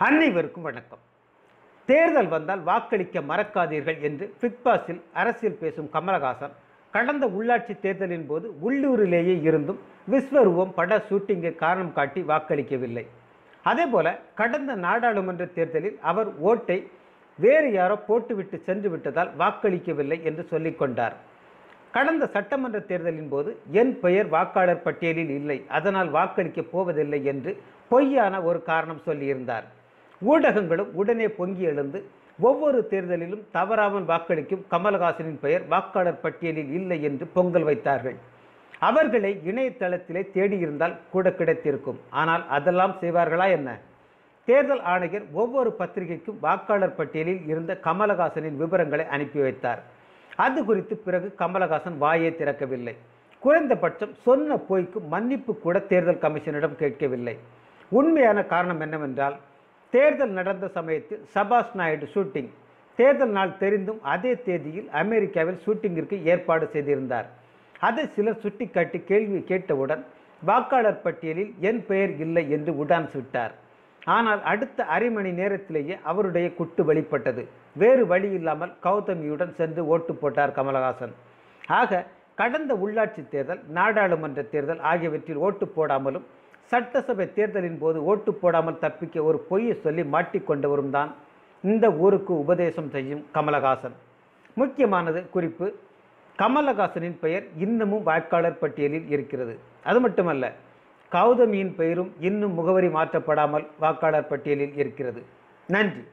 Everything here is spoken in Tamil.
அனைவருக்கும் வணக்கம் தேர்தல் வந்தால் வாக்களிக்க மறக்காதீர்கள் என்று பிக்பாஸில் அரசியல் பேசும் கமலஹாசன் கடந்த உள்ளாட்சி தேர்தலின் போது உள்ளூரிலேயே இருந்தும் விஸ்வரூபம் பட ஷூட்டிங்கை காரணம் காட்டி வாக்களிக்கவில்லை அதேபோல கடந்த நாடாளுமன்ற தேர்தலில் அவர் ஓட்டை வேறு யாரோ போட்டுவிட்டு சென்று விட்டதால் வாக்களிக்கவில்லை என்று சொல்லிக் கொண்டார் கடந்த சட்டமன்ற தேர்தலின் போது என் பெயர் வாக்காளர் பட்டியலில் இல்லை அதனால் வாக்களிக்கப் போவதில்லை என்று பொய்யான ஒரு காரணம் சொல்லியிருந்தார் ஊடகங்களும் உடனே பொங்கி எழுந்து ஒவ்வொரு தேர்தலிலும் தவறாமல் வாக்களிக்கும் கமலஹாசனின் பெயர் வாக்காளர் பட்டியலில் இல்லை என்று பொங்கல் வைத்தார்கள் அவர்களை இணையதளத்திலே தேடியிருந்தால் கூட கிடைத்திருக்கும் ஆனால் அதெல்லாம் செய்வார்களா என்ன தேர்தல் ஆணையர் ஒவ்வொரு பத்திரிகைக்கும் வாக்காளர் பட்டியலில் இருந்த கமலஹாசனின் விவரங்களை அனுப்பி வைத்தார் அது குறித்து பிறகு கமலஹாசன் வாயே திறக்கவில்லை குறைந்தபட்சம் சொன்ன பொய்க்கு மன்னிப்பு கூட தேர்தல் கமிஷனிடம் கேட்கவில்லை உண்மையான காரணம் என்னவென்றால் தேர்தல் நடந்த சமயத்தில் சபாஷ் நாயுடு ஷூட்டிங் தேர்தல் நாள் தெரிந்தும் அதே தேதியில் அமெரிக்காவில் ஷூட்டிங்கிற்கு ஏற்பாடு செய்திருந்தார் அதை சிலர் சுட்டிக்காட்டி கேள்வி கேட்டவுடன் வாக்காளர் பட்டியலில் என் பெயர் இல்லை என்று உடான்ஸ் விட்டார் ஆனால் அடுத்த அரை மணி நேரத்திலேயே அவருடைய குட்டு வெளிப்பட்டது வேறு வழி இல்லாமல் கௌதமியுடன் சென்று ஓட்டு போட்டார் கமலஹாசன் ஆக கடந்த உள்ளாட்சி தேர்தல் நாடாளுமன்ற தேர்தல் ஆகியவற்றில் ஓட்டு போடாமலும் சட்டசபை தேர்தலின் போது ஓட்டு போடாமல் தப்பிக்க ஒரு பொய்யை சொல்லி மாட்டிக்கொண்டவரும் தான் இந்த ஊருக்கு உபதேசம் செய்யும் கமலஹாசன் முக்கியமானது குறிப்பு கமலஹாசனின் பெயர் இன்னமும் வாக்காளர் பட்டியலில் இருக்கிறது அது மட்டுமல்ல கௌதமியின் பெயரும் இன்னும் முகவரி மாற்றப்படாமல் வாக்காளர் பட்டியலில் இருக்கிறது நன்றி